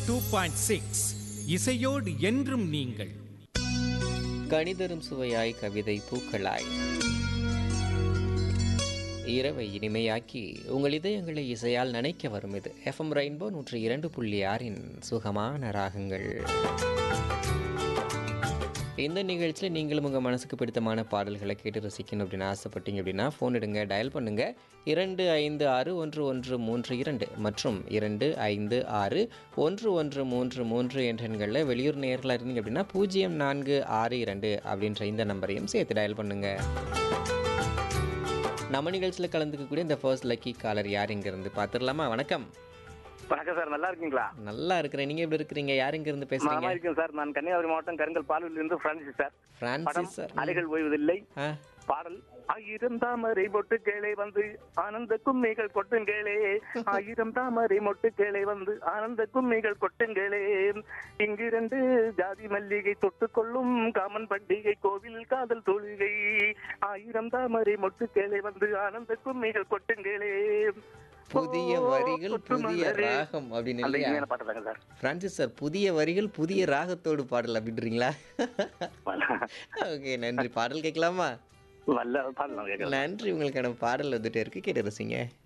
Two point six இசையோடு என்றும் நீங்கள் கணிதரும் சுவையாய் கவிதை பூக்களாய் இரவை இனிமையாக்கி உங்கள் இதயங்களை இசையால் நனைக்க வரும் இது எஃப்எம் ரெயின்போ நூற்றி இரண்டு புள்ளி ஆறின் சுகமான ராகங்கள் இந்த நிகழ்ச்சியில் நீங்களும் உங்கள் மனசுக்கு பிடித்தமான பாடல்களை கேட்டு ரசிக்கணும் அப்படின்னு ஆசைப்பட்டீங்க அப்படின்னா ஃபோன் எடுங்க டயல் பண்ணுங்க இரண்டு ஐந்து ஆறு ஒன்று ஒன்று மூன்று இரண்டு மற்றும் இரண்டு ஐந்து ஆறு ஒன்று ஒன்று மூன்று மூன்று என்ற எண்களில் வெளியூர் நேரில் இருந்தீங்க அப்படின்னா பூஜ்ஜியம் நான்கு ஆறு இரண்டு அப்படின்ற இந்த நம்பரையும் சேர்த்து டயல் பண்ணுங்க நம்ம நிகழ்ச்சியில் கலந்துக்கக்கூடிய இந்த ஃபர்ஸ்ட் லக்கி காலர் யார் இருந்து பார்த்துடலாமா வணக்கம் வணக்கம் சார் நல்லா இருக்கீங்களா நல்லா இருக்கிறேன் நீங்கள் எப்படி இருக்கிறீங்க யார் இருந்து நலமா பேசுறீங்க இருக்கேன் சார் நான் கன்னியாகுமரி மாவட்டம் கருங்கல் பாலூரில் இருந்து பிரான்சிஸ் சார் படம் பிரான்சிஸ் சார் அலைகள் ஓய்வதில்லை ஆ பாடல் ஆயிரம் தாமரை மொட்டு கேளை வந்து ஆனந்த கும்மிகள் கொட்டுங்களே ஆயிரம் தாமரை மொட்டு கேளை வந்து ஆனந்த கும்மிகள் கொட்டுங்களே இங்கிரண்டு ஜாதி மல்லிகை தொட்டுக்கொள்ளும் காமன் பண்டிகை கோவில் காதல் தொழுகை ஆயிரம் தாமரை மொட்டு கேளை வந்து ஆனந்த கும்மிகள் கொட்டுங்களே புதிய ஓ, வரிகள் கொட்டு புதிய மலரே. ராகம் அப்படின்னு அந்த இல்லையா இனிமையான பாட்டு தாங்க சார் பிரான்சிஸ் சார் புதிய வரிகள் புதிய ராகத்தோடு பாடல் அப்படின்றீங்களா ஓகே நன்றி பாடல் கேட்கலாமா நல்ல பாடலாம் கேட்கலாம் நன்றி உங்களுக்கான பாடல் வந்துட்டே இருக்கு கேட்டு ரசிங்க